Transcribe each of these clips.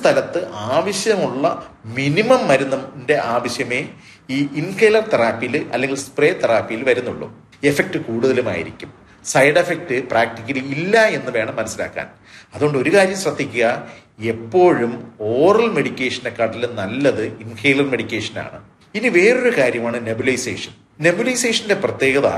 സ്ഥലത്ത് ആവശ്യമുള്ള മിനിമം മരുന്നിന്റെ ആവശ്യമേ ഈ ഇൻഹേലർ തെറാപ്പിയിൽ അല്ലെങ്കിൽ സ്പ്രേ തെറാപ്പിയിൽ വരുന്നുള്ളൂ എഫക്റ്റ് കൂടുതലുമായിരിക്കും സൈഡ് എഫക്റ്റ് പ്രാക്ടിക്കലി ഇല്ല എന്ന് വേണം മനസ്സിലാക്കാൻ അതുകൊണ്ട് ഒരു കാര്യം ശ്രദ്ധിക്കുക എപ്പോഴും ഓറൽ മെഡിക്കേഷനെക്കാട്ടിലും നല്ലത് ഇൻഹേലർ മെഡിക്കേഷനാണ് ഇനി വേറൊരു കാര്യമാണ് നെബുലൈസേഷൻ നെബുലൈസേഷന്റെ പ്രത്യേകത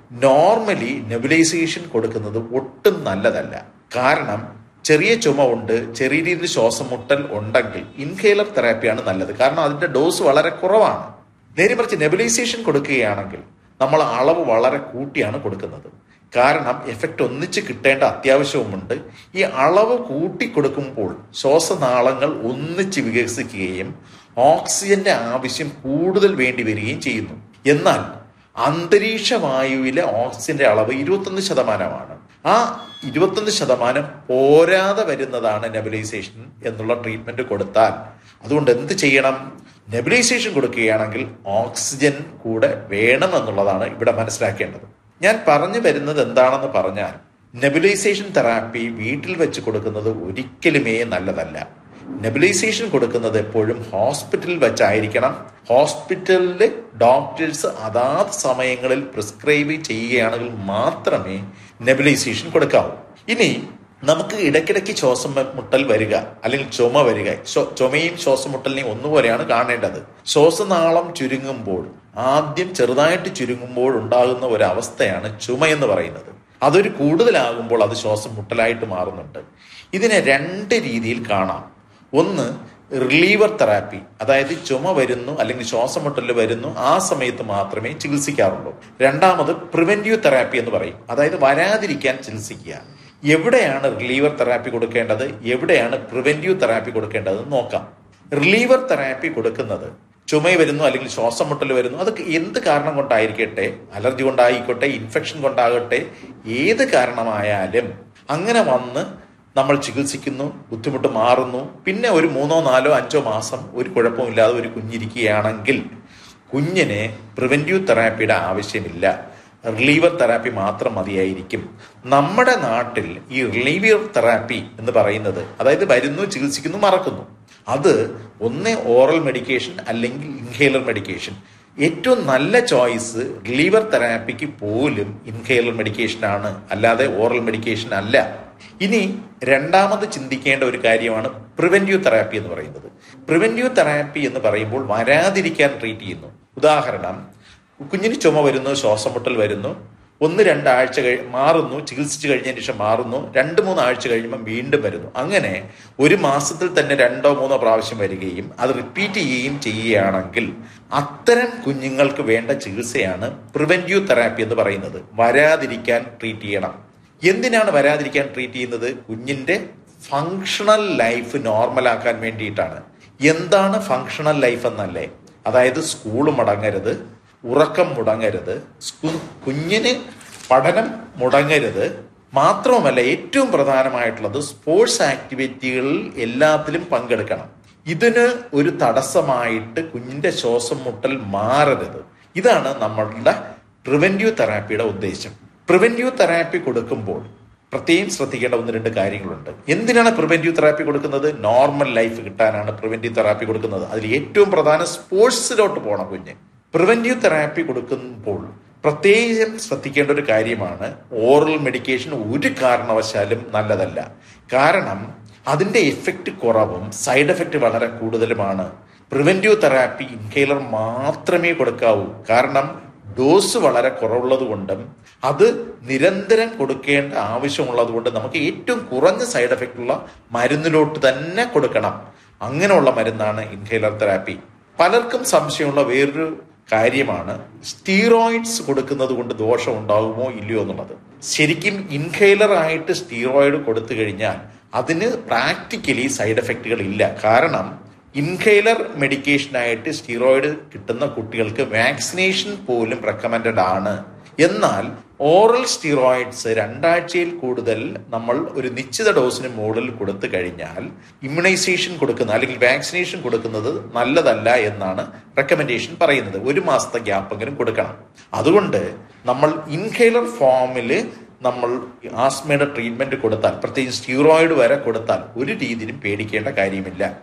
നോർമലി നെബുലൈസേഷൻ കൊടുക്കുന്നത് ഒട്ടും നല്ലതല്ല കാരണം ചെറിയ ചുമ ഉണ്ട് ചെറിയ രീതിയിൽ ശ്വാസം മുട്ടൽ ഉണ്ടെങ്കിൽ ഇൻഹേലർ തെറാപ്പിയാണ് നല്ലത് കാരണം അതിന്റെ ഡോസ് വളരെ കുറവാണ് നേരെ മറിച്ച് നെബുലൈസേഷൻ കൊടുക്കുകയാണെങ്കിൽ നമ്മൾ അളവ് വളരെ കൂട്ടിയാണ് കൊടുക്കുന്നത് കാരണം എഫക്റ്റ് ഒന്നിച്ച് കിട്ടേണ്ട അത്യാവശ്യവുമുണ്ട് ഈ അളവ് കൂട്ടി കൊടുക്കുമ്പോൾ ശ്വാസനാളങ്ങൾ ഒന്നിച്ച് വികസിക്കുകയും ഓക്സിജന്റെ ആവശ്യം കൂടുതൽ വേണ്ടി വരികയും ചെയ്യുന്നു എന്നാൽ അന്തരീക്ഷ വായുവിലെ ഓക്സിജന്റെ അളവ് ഇരുപത്തൊന്ന് ശതമാനമാണ് ആ ഇരുപത്തൊന്ന് ശതമാനം പോരാതെ വരുന്നതാണ് നെബുലൈസേഷൻ എന്നുള്ള ട്രീറ്റ്മെന്റ് കൊടുത്താൽ അതുകൊണ്ട് എന്ത് ചെയ്യണം നെബുലൈസേഷൻ കൊടുക്കുകയാണെങ്കിൽ ഓക്സിജൻ കൂടെ വേണം എന്നുള്ളതാണ് ഇവിടെ മനസ്സിലാക്കേണ്ടത് ഞാൻ പറഞ്ഞു വരുന്നത് എന്താണെന്ന് പറഞ്ഞാൽ നെബുലൈസേഷൻ തെറാപ്പി വീട്ടിൽ വെച്ച് കൊടുക്കുന്നത് ഒരിക്കലുമേ നല്ലതല്ല നെബുലൈസേഷൻ കൊടുക്കുന്നത് എപ്പോഴും ഹോസ്പിറ്റലിൽ വെച്ചായിരിക്കണം ഹോസ്പിറ്റലിൽ ഡോക്ടേഴ്സ് അതാത് സമയങ്ങളിൽ പ്രിസ്ക്രൈബ് ചെയ്യുകയാണെങ്കിൽ മാത്രമേ നെബുലൈസേഷൻ കൊടുക്കാവൂ ഇനി നമുക്ക് ഇടയ്ക്കിടയ്ക്ക് ശ്വാസം മുട്ടൽ വരിക അല്ലെങ്കിൽ ചുമ വരിക ചുമയും ശ്വാസം മുട്ടലിനെയും ഒന്നുപോലെയാണ് കാണേണ്ടത് ശ്വാസനാളം ചുരുങ്ങുമ്പോൾ ആദ്യം ചെറുതായിട്ട് ചുരുങ്ങുമ്പോൾ ഉണ്ടാകുന്ന ഒരു അവസ്ഥയാണ് ചുമ എന്ന് പറയുന്നത് അതൊരു കൂടുതലാകുമ്പോൾ അത് ശ്വാസം മുട്ടലായിട്ട് മാറുന്നുണ്ട് ഇതിനെ രണ്ട് രീതിയിൽ കാണാം ഒന്ന് റിലീവർ തെറാപ്പി അതായത് ചുമ വരുന്നു അല്ലെങ്കിൽ ശ്വാസം മുട്ടൽ വരുന്നു ആ സമയത്ത് മാത്രമേ ചികിത്സിക്കാറുള്ളൂ രണ്ടാമത് പ്രിവെന്റീവ് തെറാപ്പി എന്ന് പറയും അതായത് വരാതിരിക്കാൻ ചികിത്സിക്കുക എവിടെയാണ് റിലീവർ തെറാപ്പി കൊടുക്കേണ്ടത് എവിടെയാണ് പ്രിവെന്റീവ് തെറാപ്പി കൊടുക്കേണ്ടത് നോക്കാം റിലീവർ തെറാപ്പി കൊടുക്കുന്നത് ചുമ വരുന്നു അല്ലെങ്കിൽ ശ്വാസം മുട്ടൽ വരുന്നു അതൊക്കെ എന്ത് കാരണം കൊണ്ടായിരിക്കട്ടെ അലർജി കൊണ്ടായിക്കോട്ടെ ഇൻഫെക്ഷൻ കൊണ്ടാകട്ടെ ഏത് കാരണമായാലും അങ്ങനെ വന്ന് നമ്മൾ ചികിത്സിക്കുന്നു ബുദ്ധിമുട്ട് മാറുന്നു പിന്നെ ഒരു മൂന്നോ നാലോ അഞ്ചോ മാസം ഒരു കുഴപ്പമില്ലാതെ ഒരു കുഞ്ഞിരിക്കുകയാണെങ്കിൽ കുഞ്ഞിന് പ്രിവെന്റീവ് തെറാപ്പിയുടെ ആവശ്യമില്ല റിലീവർ തെറാപ്പി മാത്രം മതിയായിരിക്കും നമ്മുടെ നാട്ടിൽ ഈ റിലീവർ തെറാപ്പി എന്ന് പറയുന്നത് അതായത് വരുന്നു ചികിത്സിക്കുന്നു മറക്കുന്നു അത് ഒന്ന് ഓറൽ മെഡിക്കേഷൻ അല്ലെങ്കിൽ ഇൻഹേലർ മെഡിക്കേഷൻ ഏറ്റവും നല്ല ചോയ്സ് റിലീവർ തെറാപ്പിക്ക് പോലും ഇൻഹേലർ മെഡിക്കേഷൻ ആണ് അല്ലാതെ ഓറൽ മെഡിക്കേഷൻ അല്ല ഇനി രണ്ടാമത് ചിന്തിക്കേണ്ട ഒരു കാര്യമാണ് പ്രിവെന്റീവ് തെറാപ്പി എന്ന് പറയുന്നത് പ്രിവെന്റീവ് തെറാപ്പി എന്ന് പറയുമ്പോൾ വരാതിരിക്കാൻ ട്രീറ്റ് ചെയ്യുന്നു ഉദാഹരണം കുഞ്ഞിന് ചുമ വരുന്നു ശ്വാസം മുട്ടൽ വരുന്നു ഒന്ന് രണ്ടാഴ്ച കഴി മാറുന്നു ചികിത്സിച്ച് കഴിഞ്ഞതിന് ശേഷം മാറുന്നു രണ്ട് മൂന്ന് ആഴ്ച കഴിയുമ്പോൾ വീണ്ടും വരുന്നു അങ്ങനെ ഒരു മാസത്തിൽ തന്നെ രണ്ടോ മൂന്നോ പ്രാവശ്യം വരികയും അത് റിപ്പീറ്റ് ചെയ്യുകയും ചെയ്യുകയാണെങ്കിൽ അത്തരം കുഞ്ഞുങ്ങൾക്ക് വേണ്ട ചികിത്സയാണ് പ്രിവെന്റീവ് തെറാപ്പി എന്ന് പറയുന്നത് വരാതിരിക്കാൻ ട്രീറ്റ് ചെയ്യണം എന്തിനാണ് വരാതിരിക്കാൻ ട്രീറ്റ് ചെയ്യുന്നത് കുഞ്ഞിന്റെ ഫങ്ഷണൽ ലൈഫ് നോർമലാക്കാൻ വേണ്ടിയിട്ടാണ് എന്താണ് ഫങ്ഷണൽ ലൈഫ് എന്നല്ലേ അതായത് സ്കൂൾ മുടങ്ങരുത് ഉറക്കം മുടങ്ങരുത് കുഞ്ഞിന് പഠനം മുടങ്ങരുത് മാത്രവുമല്ല ഏറ്റവും പ്രധാനമായിട്ടുള്ളത് സ്പോർട്സ് ആക്ടിവിറ്റികളിൽ എല്ലാത്തിലും പങ്കെടുക്കണം ഇതിന് ഒരു തടസ്സമായിട്ട് കുഞ്ഞിന്റെ ശ്വാസം മുട്ടൽ മാറരുത് ഇതാണ് നമ്മളുടെ പ്രിവെന്റീവ് തെറാപ്പിയുടെ ഉദ്ദേശം പ്രിവെന്റീവ് തെറാപ്പി കൊടുക്കുമ്പോൾ പ്രത്യേകം ശ്രദ്ധിക്കേണ്ട ഒന്ന് രണ്ട് കാര്യങ്ങളുണ്ട് എന്തിനാണ് പ്രിവെന്റീവ് തെറാപ്പി കൊടുക്കുന്നത് നോർമൽ ലൈഫ് കിട്ടാനാണ് പ്രിവെന്റീവ് തെറാപ്പി കൊടുക്കുന്നത് അതിൽ ഏറ്റവും പ്രധാനം സ്പോർട്സിലോട്ട് പോകണം കുഞ്ഞ് പ്രിവെന്റീവ് തെറാപ്പി കൊടുക്കുമ്പോൾ പ്രത്യേകം ശ്രദ്ധിക്കേണ്ട ഒരു കാര്യമാണ് ഓറൽ മെഡിക്കേഷൻ ഒരു കാരണവശാലും നല്ലതല്ല കാരണം അതിന്റെ എഫക്റ്റ് കുറവും സൈഡ് എഫക്റ്റ് വളരെ കൂടുതലുമാണ് പ്രിവെന്റീവ് തെറാപ്പി ഇൻഹേലർ മാത്രമേ കൊടുക്കാവൂ കാരണം ഡോസ് വളരെ കുറവുള്ളത് കൊണ്ടും അത് നിരന്തരം കൊടുക്കേണ്ട ആവശ്യമുള്ളത് കൊണ്ട് നമുക്ക് ഏറ്റവും കുറഞ്ഞ സൈഡ് എഫക്റ്റ് ഉള്ള മരുന്നിലോട്ട് തന്നെ കൊടുക്കണം അങ്ങനെയുള്ള മരുന്നാണ് ഇൻഹേലർ തെറാപ്പി പലർക്കും സംശയമുള്ള വേറൊരു കാര്യമാണ് സ്റ്റീറോയിഡ്സ് കൊടുക്കുന്നത് കൊണ്ട് ദോഷം ഉണ്ടാകുമോ ഇല്ലയോ എന്നുള്ളത് ശരിക്കും ഇൻഹേലർ ആയിട്ട് സ്റ്റീറോയിഡ് കൊടുത്തു കഴിഞ്ഞാൽ അതിന് പ്രാക്ടിക്കലി സൈഡ് എഫക്റ്റുകൾ ഇല്ല കാരണം ഇൻഹേലർ മെഡിക്കേഷനായിട്ട് സ്റ്റീറോയിഡ് കിട്ടുന്ന കുട്ടികൾക്ക് വാക്സിനേഷൻ പോലും റെക്കമെൻഡഡ് ആണ് എന്നാൽ ഓറൽ സ്റ്റീറോയിഡ്സ് രണ്ടാഴ്ചയിൽ കൂടുതൽ നമ്മൾ ഒരു നിശ്ചിത ഡോസിന് മുകളിൽ കൊടുത്തു കഴിഞ്ഞാൽ ഇമ്മ്യൂണൈസേഷൻ കൊടുക്കുന്ന അല്ലെങ്കിൽ വാക്സിനേഷൻ കൊടുക്കുന്നത് നല്ലതല്ല എന്നാണ് റെക്കമെൻഡേഷൻ പറയുന്നത് ഒരു മാസത്തെ ഗ്യാപ്പെങ്കിലും കൊടുക്കണം അതുകൊണ്ട് നമ്മൾ ഇൻഹേലർ ഫോമിൽ നമ്മൾ ആസ്മയുടെ ട്രീറ്റ്മെന്റ് കൊടുത്താൽ പ്രത്യേകിച്ച് സ്റ്റീറോയിഡ് വരെ കൊടുത്താൽ ഒരു രീതിയിലും പേടിക്കേണ്ട കാര്യമില്ല